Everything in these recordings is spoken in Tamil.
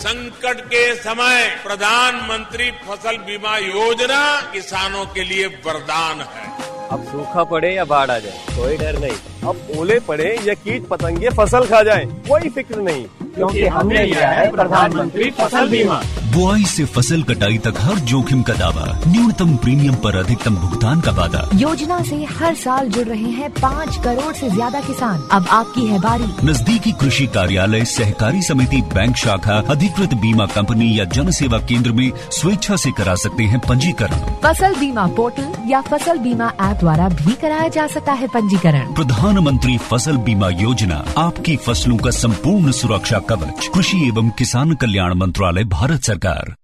संकट के समय प्रधानमंत्री फसल बीमा योजना किसानों के लिए वरदान है अब सूखा पड़े या बाढ़ आ जाए कोई डर नहीं अब ओले पड़े या कीट पतंगे फसल खा जाए कोई फिक्र नहीं क्योंकि हमने लिया है प्रधानमंत्री फसल बीमा बुआई से फसल कटाई तक हर जोखिम का दावा न्यूनतम प्रीमियम पर अधिकतम भुगतान का वादा योजना से हर साल जुड़ रहे हैं पाँच करोड़ से ज्यादा किसान अब आपकी है बारी नजदीकी कृषि कार्यालय सहकारी समिति बैंक शाखा अधिकृत बीमा कंपनी या जन सेवा केंद्र में स्वेच्छा से करा सकते हैं पंजीकरण फसल बीमा पोर्टल या फसल बीमा ऐप द्वारा भी कराया जा सकता है पंजीकरण प्रधानमंत्री फसल बीमा योजना आपकी फसलों का संपूर्ण सुरक्षा कवच कृषि एवं किसान कल्याण मंत्रालय भारत सरकार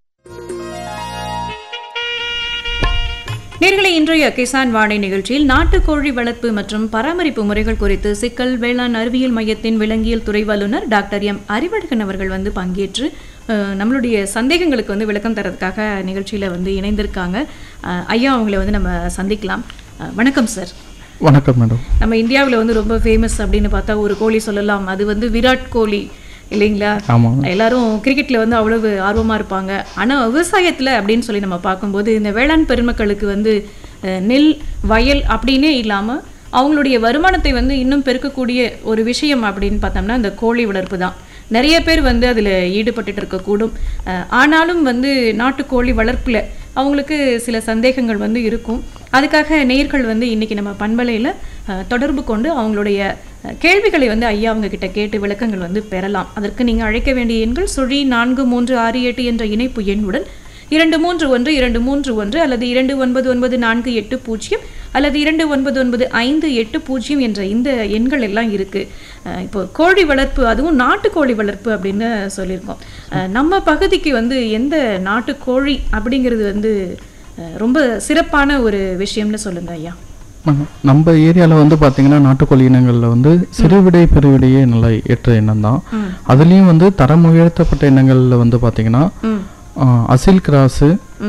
நேர்களை இன்றைய கிசான் வாணி நிகழ்ச்சியில் நாட்டுக்கோழி வளர்ப்பு மற்றும் பராமரிப்பு முறைகள் குறித்து சிக்கல் வேளாண் அறிவியல் மையத்தின் விலங்கியல் துறை வல்லுநர் டாக்டர் எம் அறிவழகன் அவர்கள் வந்து பங்கேற்று அஹ், நம்மளுடைய சந்தேகங்களுக்கு வந்து விளக்கம் தரதுக்காக நிகழ்ச்சியில் வந்து இணைந்திருக்காங்க அஹ், ஐயா அவங்கள வந்து நம்ம சந்திக்கலாம் அஹ், வணக்கம் சார் வணக்கம் மேடம் நம்ம இந்தியாவில் வந்து ரொம்ப ஃபேமஸ் அப்படின்னு பார்த்தா ஒரு கோழி சொல்லலாம் அது வந்து விராட் கோலி இல்லைங்களா ஆமாம் எல்லாரும் கிரிக்கெட்ல வந்து அவ்வளவு ஆர்வமா இருப்பாங்க ஆனா விவசாயத்துல அப்படின்னு சொல்லி நம்ம பார்க்கும்போது இந்த வேளாண் பெருமக்களுக்கு வந்து அஹ், நெல் வயல் அப்படின்னே இல்லாம அவங்களுடைய வருமானத்தை வந்து இன்னும் பெருக்கக்கூடிய ஒரு விஷயம் அப்படின்னு பார்த்தோம்னா இந்த கோழி வளர்ப்பு தான் நிறைய பேர் வந்து அதில் ஈடுபட்டுட்டு இருக்கக்கூடும் அஹ், ஆனாலும் வந்து நாட்டுக்கோழி வளர்ப்பில் அவங்களுக்கு சில சந்தேகங்கள் வந்து இருக்கும் அதுக்காக நேர்கள் வந்து இன்னைக்கு நம்ம பண்பலையில் தொடர்பு கொண்டு அவங்களுடைய அஹ், கேள்விகளை வந்து ஐயா அவங்க கிட்ட கேட்டு விளக்கங்கள் வந்து பெறலாம் அதற்கு நீங்கள் அழைக்க வேண்டிய எண்கள் சுழி நான்கு மூன்று ஆறு எட்டு என்ற இணைப்பு எண்ணுடன் இரண்டு மூன்று ஒன்று இரண்டு மூன்று ஒன்று அல்லது இரண்டு ஒன்பது ஒன்பது நான்கு எட்டு பூஜ்ஜியம் அல்லது இரண்டு ஒன்பது ஒன்பது ஐந்து எட்டு பூஜ்ஜியம் என்ற இந்த எண்கள் எல்லாம் இருக்கு அஹ் இப்போ கோழி வளர்ப்பு அதுவும் நாட்டுக்கோழி வளர்ப்பு அப்படின்னு சொல்லியிருக்கோம் அஹ் நம்ம பகுதிக்கு வந்து எந்த நாட்டுக்கோழி அப்படிங்கிறது வந்து அஹ் ரொம்ப சிறப்பான ஒரு விஷயம்னு சொல்லுங்க ஐயா ஆமா. நம்ம ஏரியாவில் வந்து பார்த்தீங்கன்னா நாட்டுக்கோழி இனங்களில் வந்து சிறுவிடை பெருவிடையே நல்ல ஏற்ற இனம் தான் அதுலேயும் வந்து தரம் உயர்த்தப்பட்ட இனங்களில் வந்து பார்த்தீங்கன்னா ம் அசில் கிராஸு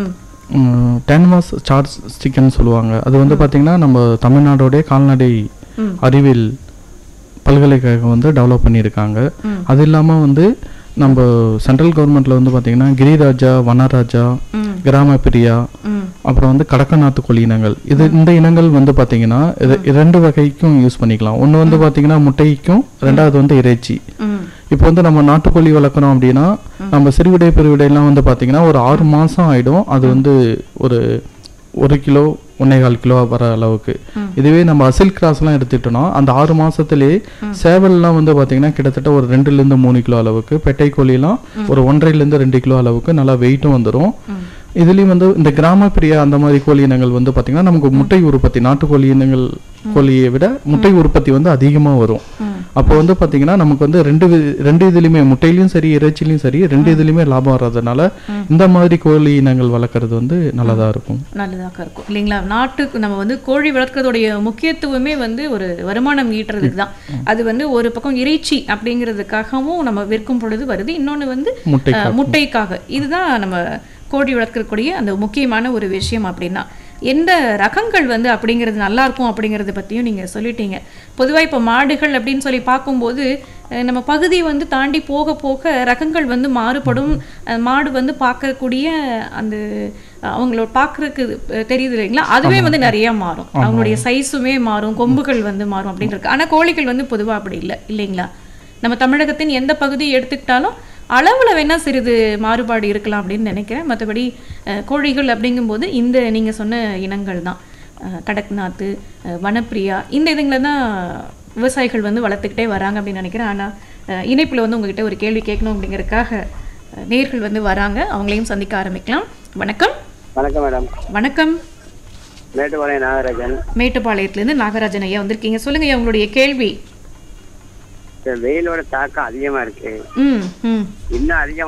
ம் டென்மாஸ் சார்ஸ் சிக்கன் சொல்லுவாங்க அது வந்து பார்த்தீங்கன்னா நம்ம தமிழ்நாடோடைய கால்நடை ம். அறிவியல் பல்கலைக்கழகம் வந்து டெவலப் பண்ணியிருக்காங்க அது இல்லாமல் வந்து நம்ம சென்ட்ரல் கவர்மெண்ட்ல வந்து பார்த்தீங்கன்னா கிரிராஜா வனராஜா ம். கிராம பிரியா ம் அப்புறம் வந்து கடக்கநாத்து கோழி இனங்கள் இது இந்த இனங்கள் வந்து பார்த்தீங்கன்னா இது இரண்டு வகைக்கும் யூஸ் பண்ணிக்கலாம் ஒன்று வந்து பார்த்தீங்கன்னா முட்டைக்கும் ரெண்டாவது வந்து இறைச்சி ம் இப்போ வந்து நம்ம நாட்டுக்கோழி வளர்க்குறோம் அப்படின்னா நம்ம சிறுவிடை பெருவிடைலாம் வந்து பார்த்தீங்கன்னா ஒரு ஆறு மாதம் ஆயிடும் அது வந்து ஒரு ஒரு கிலோ ஒன்னேகால் கிலோ வர அளவுக்கு இதுவே நம்ம அசில் கிராஸ்லாம் எடுத்துட்டோம்னா அந்த ஆறு மாசத்திலேயே சேவல்லாம் வந்து பார்த்தீங்கன்னா கிட்டத்தட்ட ஒரு ரெண்டுலேருந்து மூணு கிலோ அளவுக்கு பெட்டை கோழிலாம் ஒரு ஒன்றரைலேருந்து ரெண்டு கிலோ அளவுக்கு நல்லா வெயிட்டும் வந்துடும் இதுலேயும் வந்து இந்த கிராம பிரியா அந்த மாதிரி கோழி இனங்கள் வந்து பார்த்தீங்கன்னா நமக்கு முட்டை உற்பத்தி நாட்டுக்கோழி இனங்கள் கோழியை விட முட்டை உற்பத்தி வந்து அதிகமாக வரும் அப்போ வந்து பார்த்தீங்கன்னா நமக்கு வந்து ரெண்டு வி- ரெண்டு இதுலையுமே முட்டையிலையும் சரி இறைச்சிலையும் சரி ரெண்டு இதுலையுமே லாபம் வர்றதுனால இந்த மாதிரி கோழி இனங்கள் வளர்க்குறது வந்து நல்லதா இருக்கும் நல்லதாக இருக்கும் இல்லைங்களா நாட்டுக்கு நம்ம வந்து கோழி வளர்க்கறதுடைய முக்கியத்துவமே வந்து ஒரு வருமானம் ஈட்டுறதுக்கு தான் அது வந்து ஒரு பக்கம் இறைச்சி அப்படிங்கிறதுக்காகவும் நம்ம விற்கும் பொழுது வருது இன்னொன்று வந்து முட்டைக்காக. அஹ், முட்டைக்காக இதுதான் நம்ம கோழி வளர்க்கக்கூடிய அந்த முக்கியமான ஒரு விஷயம் அப்படின்னா எந்த ரகங்கள் வந்து அப்படிங்கிறது நல்லா இருக்கும் அப்படிங்கிறத பற்றியும் நீங்கள் சொல்லிட்டீங்க பொதுவாக இப்போ மாடுகள் அப்படின்னு சொல்லி பார்க்கும்போது அஹ், நம்ம பகுதி வந்து தாண்டி போக போக ரகங்கள் வந்து மாறுபடும் அஹ், மாடு வந்து பார்க்கக்கூடிய அந்த அஹ், அவங்களோட பார்க்கறதுக்கு அஹ், தெரியுது இல்லைங்களா அதுவே வந்து நிறைய மாறும் அவங்களுடைய சைஸுமே மாறும் கொம்புகள் வந்து மாறும் அப்படின்னு இருக்கு ஆனால் கோழிகள் வந்து பொதுவாக அப்படி இல்லை இல்லைங்களா நம்ம தமிழகத்தின் எந்த பகுதியை எடுத்துக்கிட்டாலும் அளவில் வேணா சிறிது மாறுபாடு இருக்கலாம் அப்படின்னு நினைக்கிறேன் மற்றபடி அஹ், கோழிகள் அப்படிங்கும்போது இந்த நீங்கள் சொன்ன இனங்கள் தான் அஹ், கடக்நாத்து அஹ், வனப்பிரியா இந்த இதுங்களை தான் விவசாயிகள் வந்து வளர்த்துக்கிட்டே வராங்க அப்படின்னு நினைக்கிறேன் ஆனால் இணைப்பில் வந்து உங்ககிட்ட ஒரு கேள்வி கேட்கணும் அப்படிங்கறதுக்காக அஹ், நேர்கள் வந்து வராங்க அவங்களையும் சந்திக்க ஆரம்பிக்கலாம் வணக்கம் வணக்கம் மேடம் வணக்கம் மேட்டுப்பாளையம் நாகராஜன் மேட்டுப்பாளையத்துலேருந்து நாகராஜன் ஐயா வந்திருக்கீங்க சொல்லுங்க ஐயா உங்களுடைய கேள்வி இந்த வெயிலோட தாக்கம் அதிகமா இருக்கு ம் ம் இன்னும் அதிகமா